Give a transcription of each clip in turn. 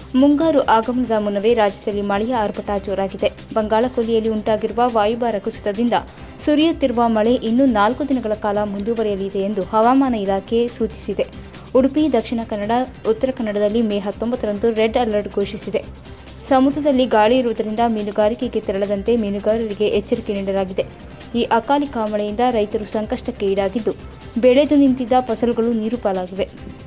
ಮುಂಗಾರು ಆಗಮನದ ಮುನ್ನವೇ ರಾಜ್ಯದಲ್ಲಿ ಮಳೆಯ ಆರ್ಭಟ ಜೋರಾಗಿದೆ ಬಂಗಾಳಕೊಲ್ಲಿಯಲ್ಲಿ ಉಂಟಾಗಿರುವ ವಾಯುಭಾರ ಕುಸಿತದಿಂದ ಸುರಿಯುತ್ತಿರುವ ಮಳೆ ಇನ್ನೂ ನಾಲ್ಕು ದಿನಗಳ ಕಾಲ ಮುಂದುವರಿಯಲಿದೆ ಎಂದು ಹವಾಮಾನ ಇಲಾಖೆ ಸೂಚಿಸಿದೆ ಉಡುಪಿ ದಕ್ಷಿಣ ಕನ್ನಡ ಉತ್ತರ ಕನ್ನಡದಲ್ಲಿ ಮೇ ಹತ್ತೊಂಬತ್ತರಂದು ರೆಡ್ ಅಲರ್ಟ್ ಘೋಷಿಸಿದೆ ಸಮುದ್ರದಲ್ಲಿ ಗಾಳಿ ಇರುವುದರಿಂದ ಮೀನುಗಾರಿಕೆಗೆ ತೆರಳದಂತೆ ಮೀನುಗಾರರಿಗೆ ಎಚ್ಚರಿಕೆ ನೀಡಲಾಗಿದೆ ಈ ಅಕಾಲಿಕ ಮಳೆಯಿಂದ ರೈತರು ಸಂಕಷ್ಟಕ್ಕೆ ಈಡಾಗಿದ್ದು ಬೆಳೆದು ನಿಂತಿದ್ದ ಫಸಲುಗಳು ನೀರು ಪಾಲಾಗಿವೆ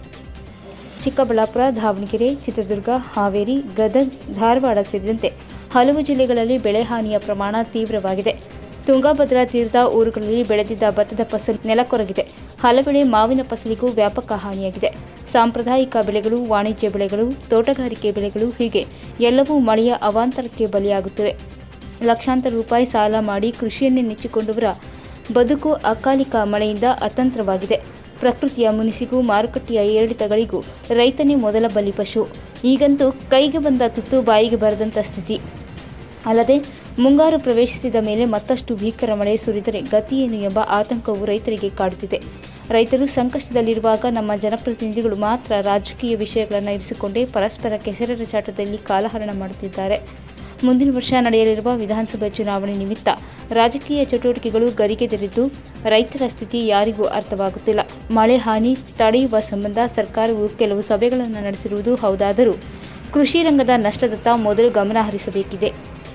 ಚಿಕ್ಕಬಳ್ಳಾಪುರ ದಾವಣಗೆರೆ ಚಿತ್ರದುರ್ಗ ಹಾವೇರಿ ಗದಗ ಧಾರವಾಡ ಸೇರಿದಂತೆ ಹಲವು ಜಿಲ್ಲೆಗಳಲ್ಲಿ ಬೆಳೆ ಹಾನಿಯ ಪ್ರಮಾಣ ತೀವ್ರವಾಗಿದೆ ತುಂಗಭದ್ರಾ ತೀರದ ಊರುಗಳಲ್ಲಿ ಬೆಳೆದಿದ್ದ ಭತ್ತದ ಫಸಲು ನೆಲಕೊರಗಿದೆ ಹಲವೆಡೆ ಮಾವಿನ ಫಸಲಿಗೂ ವ್ಯಾಪಕ ಹಾನಿಯಾಗಿದೆ ಸಾಂಪ್ರದಾಯಿಕ ಬೆಳೆಗಳು ವಾಣಿಜ್ಯ ಬೆಳೆಗಳು ತೋಟಗಾರಿಕೆ ಬೆಳೆಗಳು ಹೀಗೆ ಎಲ್ಲವೂ ಮಳೆಯ ಅವಾಂತರಕ್ಕೆ ಬಲಿಯಾಗುತ್ತಿವೆ ಲಕ್ಷಾಂತರ ರೂಪಾಯಿ ಸಾಲ ಮಾಡಿ ಕೃಷಿಯನ್ನೇ ನೆಚ್ಚಿಕೊಂಡವರ ಬದುಕು ಅಕಾಲಿಕ ಮಳೆಯಿಂದ ಅತಂತ್ರವಾಗಿದೆ ಪ್ರಕೃತಿಯ ಮುನಿಸಿಗೂ ಮಾರುಕಟ್ಟೆಯ ಏರಿಳಿತಗಳಿಗೂ ರೈತನೇ ಮೊದಲ ಬಲಿಪಶು ಈಗಂತೂ ಕೈಗೆ ಬಂದ ತುತ್ತು ಬಾಯಿಗೆ ಬರದಂಥ ಸ್ಥಿತಿ ಅಲ್ಲದೆ ಮುಂಗಾರು ಪ್ರವೇಶಿಸಿದ ಮೇಲೆ ಮತ್ತಷ್ಟು ಭೀಕರ ಮಳೆ ಸುರಿದರೆ ಗತಿಯೇನು ಎಂಬ ಆತಂಕವು ರೈತರಿಗೆ ಕಾಡುತ್ತಿದೆ ರೈತರು ಸಂಕಷ್ಟದಲ್ಲಿರುವಾಗ ನಮ್ಮ ಜನಪ್ರತಿನಿಧಿಗಳು ಮಾತ್ರ ರಾಜಕೀಯ ವಿಷಯಗಳನ್ನು ಇರಿಸಿಕೊಂಡೇ ಪರಸ್ಪರ ಕೆಸರರ ಚಾಟದಲ್ಲಿ ಕಾಲಹರಣ ಮಾಡುತ್ತಿದ್ದಾರೆ ಮುಂದಿನ ವರ್ಷ ನಡೆಯಲಿರುವ ವಿಧಾನಸಭೆ ಚುನಾವಣೆ ನಿಮಿತ್ತ ರಾಜಕೀಯ ಚಟುವಟಿಕೆಗಳು ಗರಿಗೆದರಿದ್ದು ರೈತರ ಸ್ಥಿತಿ ಯಾರಿಗೂ ಅರ್ಥವಾಗುತ್ತಿಲ್ಲ ಮಳೆ ಹಾನಿ ತಡೆಯುವ ಸಂಬಂಧ ಸರ್ಕಾರವು ಕೆಲವು ಸಭೆಗಳನ್ನು ನಡೆಸಿರುವುದು ಹೌದಾದರೂ ಕೃಷಿ ರಂಗದ ನಷ್ಟದತ್ತ ಮೊದಲು ಗಮನ ಹರಿಸಬೇಕಿದೆ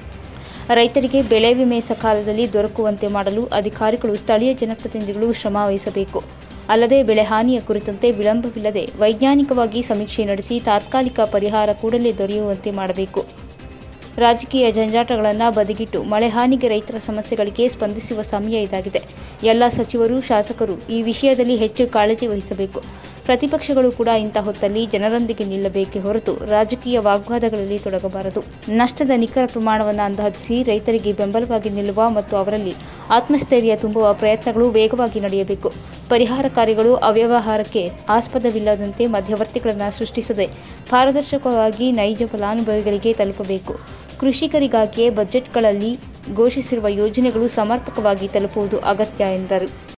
ರೈತರಿಗೆ ಬೆಳೆ ವಿಮೆ ಸಕಾಲದಲ್ಲಿ ದೊರಕುವಂತೆ ಮಾಡಲು ಅಧಿಕಾರಿಗಳು ಸ್ಥಳೀಯ ಜನಪ್ರತಿನಿಧಿಗಳು ಶ್ರಮ ವಹಿಸಬೇಕು ಅಲ್ಲದೆ ಬೆಳೆ ಹಾನಿಯ ಕುರಿತಂತೆ ವಿಳಂಬವಿಲ್ಲದೆ ವೈಜ್ಞಾನಿಕವಾಗಿ ಸಮೀಕ್ಷೆ ನಡೆಸಿ ತಾತ್ಕಾಲಿಕ ಪರಿಹಾರ ಕೂಡಲೇ ದೊರೆಯುವಂತೆ ಮಾಡಬೇಕು ರಾಜಕೀಯ ಜಂಜಾಟಗಳನ್ನು ಬದಿಗಿಟ್ಟು ಮಳೆ ಹಾನಿಗೆ ರೈತರ ಸಮಸ್ಯೆಗಳಿಗೆ ಸ್ಪಂದಿಸುವ ಸಮಯ ಇದಾಗಿದೆ ಎಲ್ಲ ಸಚಿವರು ಶಾಸಕರು ಈ ವಿಷಯದಲ್ಲಿ ಹೆಚ್ಚು ಕಾಳಜಿ ವಹಿಸಬೇಕು ಪ್ರತಿಪಕ್ಷಗಳು ಕೂಡ ಇಂಥ ಹೊತ್ತಲ್ಲಿ ಜನರೊಂದಿಗೆ ನಿಲ್ಲಬೇಕೇ ಹೊರತು ರಾಜಕೀಯ ವಾಗ್ವಾದಗಳಲ್ಲಿ ತೊಡಗಬಾರದು ನಷ್ಟದ ನಿಖರ ಪ್ರಮಾಣವನ್ನು ಅಂದಾಜಿಸಿ ರೈತರಿಗೆ ಬೆಂಬಲವಾಗಿ ನಿಲ್ಲುವ ಮತ್ತು ಅವರಲ್ಲಿ ಆತ್ಮಸ್ಥೈರ್ಯ ತುಂಬುವ ಪ್ರಯತ್ನಗಳು ವೇಗವಾಗಿ ನಡೆಯಬೇಕು ಪರಿಹಾರ ಕಾರ್ಯಗಳು ಅವ್ಯವಹಾರಕ್ಕೆ ಆಸ್ಪದವಿಲ್ಲದಂತೆ ಮಧ್ಯವರ್ತಿಗಳನ್ನು ಸೃಷ್ಟಿಸದೆ ಪಾರದರ್ಶಕವಾಗಿ ನೈಜ ಫಲಾನುಭವಿಗಳಿಗೆ ತಲುಪಬೇಕು ಕೃಷಿಕರಿಗಾಗಿಯೇ ಬಜೆಟ್ಗಳಲ್ಲಿ ಘೋಷಿಸಿರುವ ಯೋಜನೆಗಳು ಸಮರ್ಪಕವಾಗಿ ತಲುಪುವುದು ಅಗತ್ಯ ಎಂದರು